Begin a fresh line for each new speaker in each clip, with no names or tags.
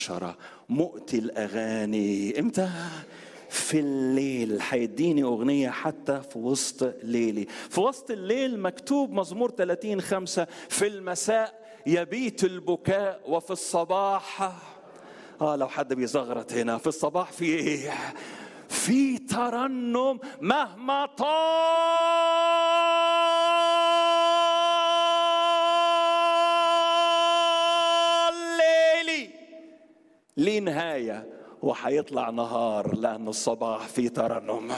عشرة مؤتي الأغاني إمتى؟ في الليل هيديني أغنية حتى في وسط ليلي في وسط الليل مكتوب مزمور 30 خمسة في المساء يبيت البكاء وفي الصباح آه لو حد بيزغرط هنا في الصباح في إيه؟ في ترنم مهما طال ليلي ليه نهاية وهيطلع نهار لأن الصباح في ترنم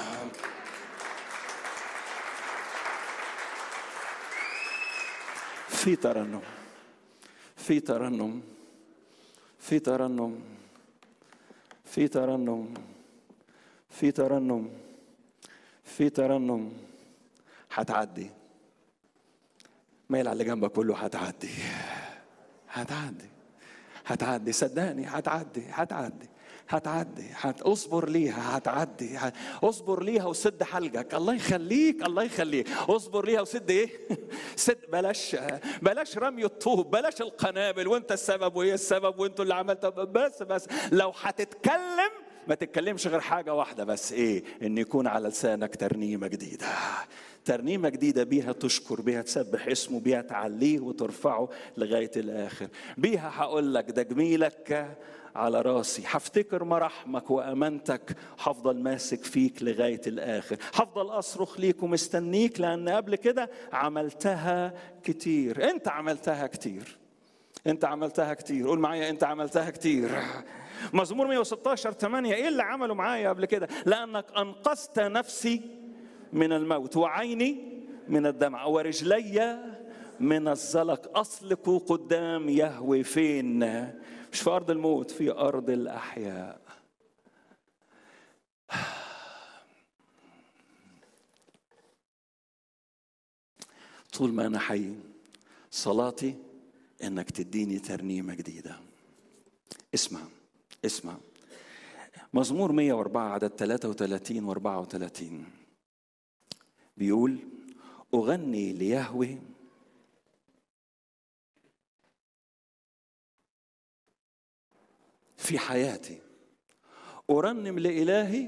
في ترنم في ترنم في ترنم في ترنم في ترنم في ترنم هتعدي مايل على اللي جنبك كله هتعدي هتعدي هتعدي صدقني هتعدي هتعدي هتعدي هت... اصبر ليها هتعدي ه... اصبر ليها وسد حلقك الله يخليك الله يخليك اصبر ليها وسد ايه سد بلاش بلاش رمي الطوب بلاش القنابل وانت السبب وهي السبب وانتوا اللي عملتوا بس بس لو هتتكلم ما تتكلمش غير حاجة واحدة بس إيه؟ إن يكون على لسانك ترنيمة جديدة. ترنيمة جديدة بيها تشكر بيها تسبح اسمه بيها تعليه وترفعه لغاية الآخر. بيها هقول لك ده جميلك على راسي هفتكر مراحمك وامانتك هفضل ماسك فيك لغايه الاخر هفضل اصرخ ليك ومستنيك لان قبل كده عملتها كتير انت عملتها كتير انت عملتها كتير قول معايا انت عملتها كتير مزمور 116 8 ايه اللي عمله معايا قبل كده لانك انقذت نفسي من الموت وعيني من الدمع ورجلي من الزلق اصلك قدام يهوي فين مش في ارض الموت في ارض الاحياء طول ما انا حي صلاتي انك تديني ترنيمه جديده اسمع اسمع مزمور 104 عدد 33 و 34 بيقول أغني ليهوه في حياتي أرنم لإلهي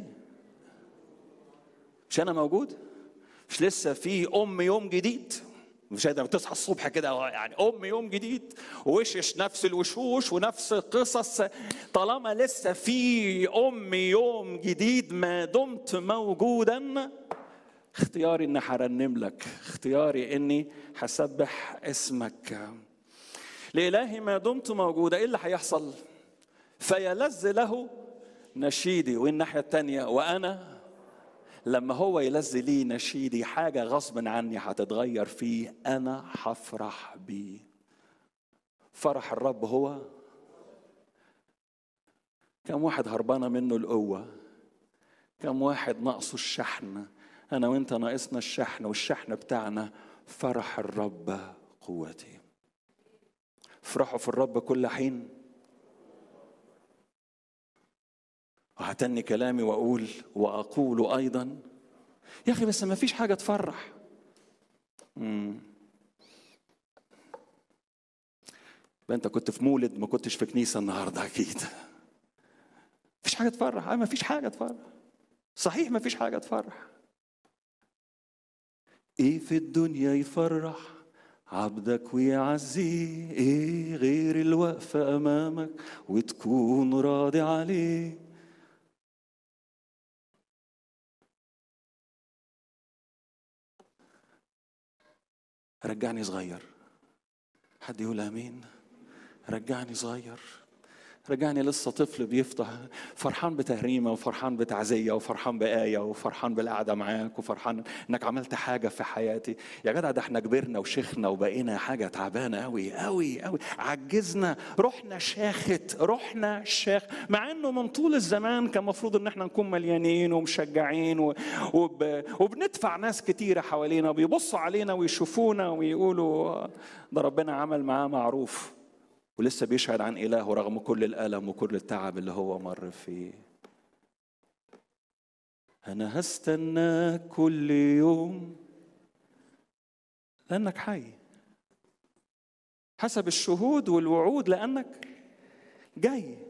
مش أنا موجود مش لسه في أم يوم جديد مش قادر تصحى الصبح كده يعني ام يوم جديد وشش نفس الوشوش ونفس القصص طالما لسه في ام يوم جديد ما دمت موجودا اختياري اني هرنم لك اختياري اني هسبح اسمك لإلهي ما دمت موجودة ايه اللي هيحصل فيلذ له نشيدي والناحية التانية وأنا لما هو يلذ لي نشيدي حاجة غصب عني هتتغير فيه أنا هفرح بيه فرح الرب هو كم واحد هربانة منه القوة كم واحد ناقصه الشحن أنا وأنت ناقصنا الشحن والشحن بتاعنا فرح الرب قوتي افرحوا في الرب كل حين وهتني كلامي واقول واقول ايضا يا اخي بس ما فيش حاجه تفرح امم انت كنت في مولد ما كنتش في كنيسه النهارده اكيد مفيش حاجه تفرح ما فيش حاجه تفرح صحيح ما فيش حاجه تفرح ايه في الدنيا يفرح عبدك ويعزيه ايه غير الوقفه امامك وتكون راضي عليه رجعني صغير حد يقول امين رجعني صغير رجعني لسه طفل بيفتح فرحان بتهريمه وفرحان بتعزيه وفرحان بايه وفرحان بالقعده معاك وفرحان انك عملت حاجه في حياتي يا جدع ده احنا كبرنا وشيخنا وبقينا حاجه تعبانه قوي قوي قوي عجزنا رحنا شاخت رحنا شاخ مع انه من طول الزمان كان المفروض ان احنا نكون مليانين ومشجعين و... وب... وبندفع ناس كتيره حوالينا بيبصوا علينا ويشوفونا ويقولوا ده ربنا عمل معاه معروف ولسه بيشهد عن إلهه رغم كل الألم وكل التعب اللي هو مر فيه أنا هستناك كل يوم لأنك حي حسب الشهود والوعود لأنك جاي